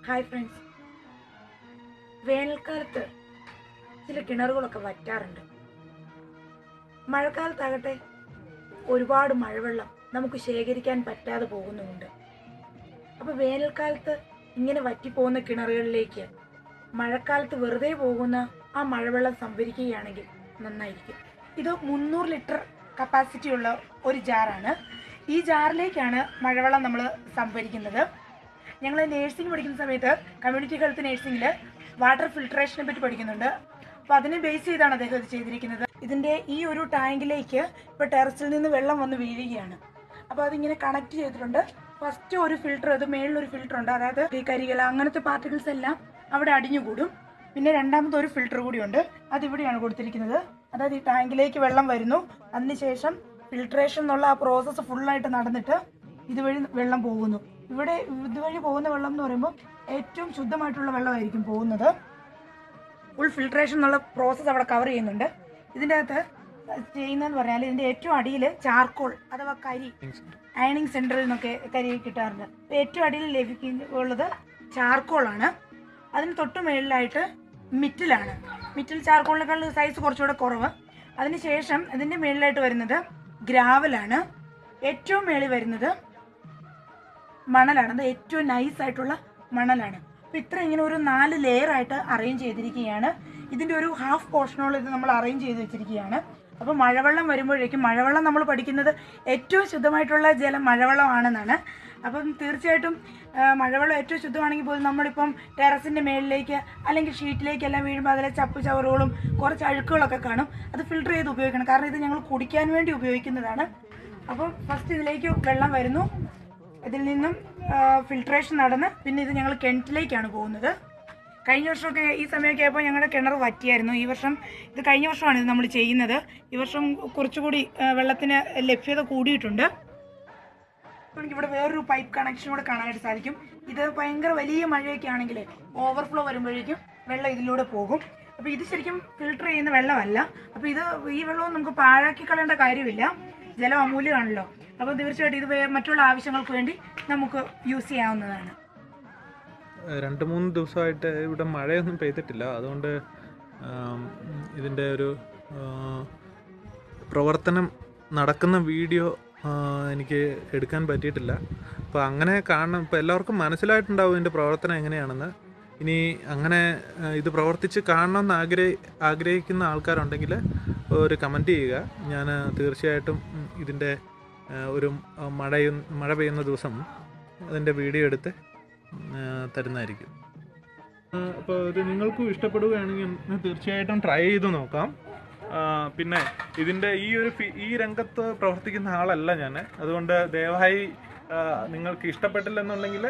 hi friends വേനൽക്കാലത്ത് ചില കിണറുകളൊക്കെ വറ്റാറുണ്ട് മഴക്കാലത്താകട്ടെ ഒരുപാട് മഴവെള്ളം നമുക്ക് ശേഖരിക്കാൻ പറ്റാതെ പോകുന്നുമുണ്ട് അപ്പോൾ വേനൽക്കാലത്ത് ഇങ്ങനെ വറ്റിപ്പോകുന്ന കിണറുകളിലേക്ക് മഴക്കാലത്ത് വെറുതെ പോകുന്ന ആ മഴവെള്ളം സംഭരിക്കുകയാണെങ്കിൽ നന്നായിരിക്കും ഇത് മുന്നൂറ് ലിറ്റർ കപ്പാസിറ്റി ഉള്ള ഒരു ജാറാണ് ഈ ജാറിലേക്കാണ് മഴവെള്ളം നമ്മൾ സംഭരിക്കുന്നത് ഞങ്ങൾ നേഴ്സിംഗ് പഠിക്കുന്ന സമയത്ത് കമ്മ്യൂണിറ്റി ഹെൽത്ത് നേഴ്സിംഗിൽ വാട്ടർ ഫിൽട്രേഷനെ പറ്റി പഠിക്കുന്നുണ്ട് അപ്പോൾ അതിനെ ബേസ് ചെയ്താണ് അദ്ദേഹം ഇത് ചെയ്തിരിക്കുന്നത് ഇതിൻ്റെ ഈ ഒരു ടാങ്കിലേക്ക് ഇപ്പോൾ ടെറസിൽ നിന്ന് വെള്ളം വന്ന് വീഴുകയാണ് അപ്പോൾ അതിങ്ങനെ കണക്ട് ചെയ്തിട്ടുണ്ട് ഫസ്റ്റ് ഒരു ഫിൽറ്റർ അത് മേളിലൊരു ഫിൽറ്റർ ഉണ്ട് അതായത് ഈ കരികല അങ്ങനത്തെ പാർട്ടിക്കിൾസ് എല്ലാം അവിടെ അടിഞ്ഞുകൂടും പിന്നെ രണ്ടാമത്തെ ഒരു ഫിൽറ്റർ കൂടിയുണ്ട് അത് ഇവിടെയാണ് കൊടുത്തിരിക്കുന്നത് അതായത് ഈ ടാങ്കിലേക്ക് വെള്ളം വരുന്നു അതിനുശേഷം ഫിൽട്രേഷൻ എന്നുള്ള ആ പ്രോസസ്സ് ഫുള്ളായിട്ട് നടന്നിട്ട് ഇതുവഴി വെള്ളം പോകുന്നു ഇവിടെ ഇതുവഴി പോകുന്ന വെള്ളം എന്ന് പറയുമ്പോൾ ഏറ്റവും ശുദ്ധമായിട്ടുള്ള വെള്ളമായിരിക്കും പോകുന്നത് ഫുൾ ഫിൽട്രേഷൻ എന്നുള്ള പ്രോസസ്സ് അവിടെ കവർ ചെയ്യുന്നുണ്ട് ഇതിൻ്റെ അകത്ത് ചെയ്യുന്നതെന്ന് പറഞ്ഞാൽ ഇതിൻ്റെ ഏറ്റവും അടിയിൽ ചാർക്കോൾ അഥവാ കരി അയണിങ് സെൻറ്ററിൽ നിന്നൊക്കെ കരി കിട്ടാറുണ്ട് അപ്പോൾ ഏറ്റവും അടിയിൽ ലഭിക്കുള്ളത് ചാർക്കോളാണ് അതിന് തൊട്ട് മുകളിലായിട്ട് മിറ്റിലാണ് മിറ്റിൽ ചാർക്കോളിനേക്കാൾ സൈസ് കുറച്ചുകൂടെ കുറവ് അതിനുശേഷം ഇതിൻ്റെ മുകളിലായിട്ട് വരുന്നത് ഗ്രാവലാണ് ഏറ്റവും മേളിൽ വരുന്നത് മണലാണ് അത് ഏറ്റവും നൈസ് ആയിട്ടുള്ള മണലാണ് അപ്പോൾ ഇത്ര ഇങ്ങനെ ഒരു നാല് ലെയർ ആയിട്ട് അറേഞ്ച് ചെയ്തിരിക്കുകയാണ് ഇതിൻ്റെ ഒരു ഹാഫ് പോർഷനോളം ഇത് നമ്മൾ അറേഞ്ച് ചെയ്ത് വെച്ചിരിക്കുകയാണ് അപ്പോൾ മഴവെള്ളം വരുമ്പോഴേക്കും മഴവെള്ളം നമ്മൾ പഠിക്കുന്നത് ഏറ്റവും ശുദ്ധമായിട്ടുള്ള ജലം മഴവെള്ളമാണെന്നാണ് അപ്പം തീർച്ചയായിട്ടും ആ, മഴവെള്ളം ഏറ്റവും ശുദ്ധമാണെങ്കിൽ പോലും നമ്മളിപ്പം ടെറസിൻ്റെ മേളിലേക്ക് അല്ലെങ്കിൽ ഷീറ്റിലേക്കെല്ലാം വീഴുമ്പോൾ അതിലെ ചപ്പ് ചവറുകളും കുറച്ച് അഴുക്കുകളൊക്കെ കാണും അത് ഫിൽട്ടർ ചെയ്ത് ഉപയോഗിക്കണം കാരണം ഇത് ഞങ്ങൾ കുടിക്കാൻ വേണ്ടി ഉപയോഗിക്കുന്നതാണ് അപ്പം ഫസ്റ്റ് ഇതിലേക്ക് വെള്ളം വരുന്നു ഇതിൽ നിന്നും ഫിൽട്രേഷൻ നടന്ന് പിന്നെ ഇത് ഞങ്ങൾ കിണറ്റിലേക്കാണ് പോകുന്നത് കഴിഞ്ഞ വർഷമൊക്കെ ഈ സമയമൊക്കെ ആയപ്പോൾ ഞങ്ങളുടെ കിണർ വറ്റിയായിരുന്നു ഈ വർഷം ഇത് കഴിഞ്ഞ വർഷമാണ് ഇത് നമ്മൾ ചെയ്യുന്നത് ഈ വർഷം കുറച്ചുകൂടി ആ, വെള്ളത്തിന് ലഭ്യത കൂടിയിട്ടുണ്ട് നമുക്ക് ഇവിടെ വേറൊരു പൈപ്പ് കണക്ഷൻ കൂടെ കാണാനായിട്ട് സാധിക്കും ഇത് ഭയങ്കര വലിയ മഴയൊക്കെ ആണെങ്കിൽ ഓവർഫ്ലോ വരുമ്പോഴേക്കും വെള്ളം ഇതിലൂടെ പോകും അപ്പോൾ ഇത് ശരിക്കും ഫിൽട്ടർ ചെയ്യുന്ന വെള്ളമല്ല അപ്പോൾ ഇത് ഈ വെള്ളവും നമുക്ക് പാഴാക്കി കളയേണ്ട കാര്യമില്ല ജലം അമൂല്യമാണല്ലോ അപ്പോൾ തീർച്ചയായിട്ടും ഇത് വേ- മറ്റുള്ള ആവശ്യങ്ങൾക്ക് വേണ്ടി നമുക്ക് യൂസ് ചെയ്യാവുന്നതാണ് രണ്ട് മൂന്ന് ദിവസമായിട്ട് ഇവിടെ മഴയൊന്നും പെയ്തിട്ടില്ല അതുകൊണ്ട് ആം, ഇതിൻ്റെ ഒരു ആ, പ്രവർത്തനം നടക്കുന്ന വീഡിയോ ആ, എനിക്ക് എടുക്കാൻ പറ്റിയിട്ടില്ല അപ്പോൾ അങ്ങനെ കാണണം ഇപ്പോൾ എല്ലാവർക്കും മനസ്സിലായിട്ടുണ്ടാവും ഇതിൻ്റെ പ്രവർത്തനം എങ്ങനെയാണെന്ന് ഇനി അങ്ങനെ ആ, ഇത് പ്രവർത്തിച്ച് കാണണമെന്ന് ആഗ്രഹി ആഗ്രഹിക്കുന്ന ആൾക്കാരുണ്ടെങ്കിൽ ഒരു കമൻറ്റ് ചെയ്യുക ഞാൻ തീർച്ചയായിട്ടും ഉം, ഇതിൻ്റെ ആ, ഒരു മഴ മഴ പെയ്യുന്ന ദിവസം അതിൻ്റെ വീഡിയോ എടുത്ത് ആ, തരുന്നതായിരിക്കും അപ്പോൾ ഇത് നിങ്ങൾക്കും ഇഷ്ടപ്പെടുകയാണെങ്കിൽ തീർച്ചയായിട്ടും ട്രൈ ചെയ്ത് നോക്കാം ആ, പിന്നെ ഇതിൻ്റെ ഈ ഒരു ഫി- ഈ രംഗത്ത് പ്രവർത്തിക്കുന്ന ആളല്ല ഞാൻ അതുകൊണ്ട് ദയവായി ആ, നിങ്ങൾക്ക് ഇഷ്ടപ്പെട്ടില്ലെന്നുണ്ടെങ്കിൽ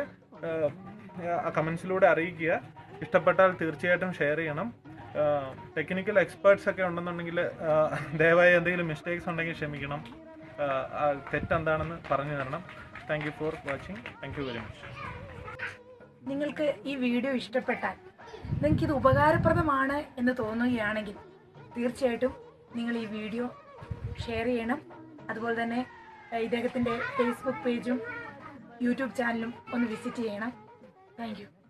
കമൻസിലൂടെ അറിയിക്കുക ഇഷ്ടപ്പെട്ടാൽ തീർച്ചയായിട്ടും ഷെയർ ചെയ്യണം ടെക്നിക്കൽ എക്സ്പേർട്സ് ഒക്കെ ഉണ്ടെന്നുണ്ടെങ്കിൽ ആ, ദയവായി എന്തെങ്കിലും മിസ്റ്റേക്സ് ഉണ്ടെങ്കിൽ ക്ഷമിക്കണം ആ, ആ തെറ്റെന്താണെന്ന് പറഞ്ഞു തരണം thank you for watching thank you very much നിങ്ങൾക്ക് ഈ വീഡിയോ ഇഷ്ടപ്പെട്ടാൽ നിങ്ങൾക്ക് ഇത് ഉപകാരപ്രദമാണ് എന്ന് തോന്നുകയാണെങ്കിൽ തീർച്ചയായിട്ടും നിങ്ങൾ ഈ വീഡിയോ ഷെയർ ചെയ്യണം അതുപോലെ തന്നെ ഏഹ്, ഇദ്ദേഹത്തിൻ്റെ ഫേസ്ബുക്ക് പേജും യൂട്യൂബ് ചാനലും ഒന്ന് വിസിറ്റ് ചെയ്യണം താങ്ക് യു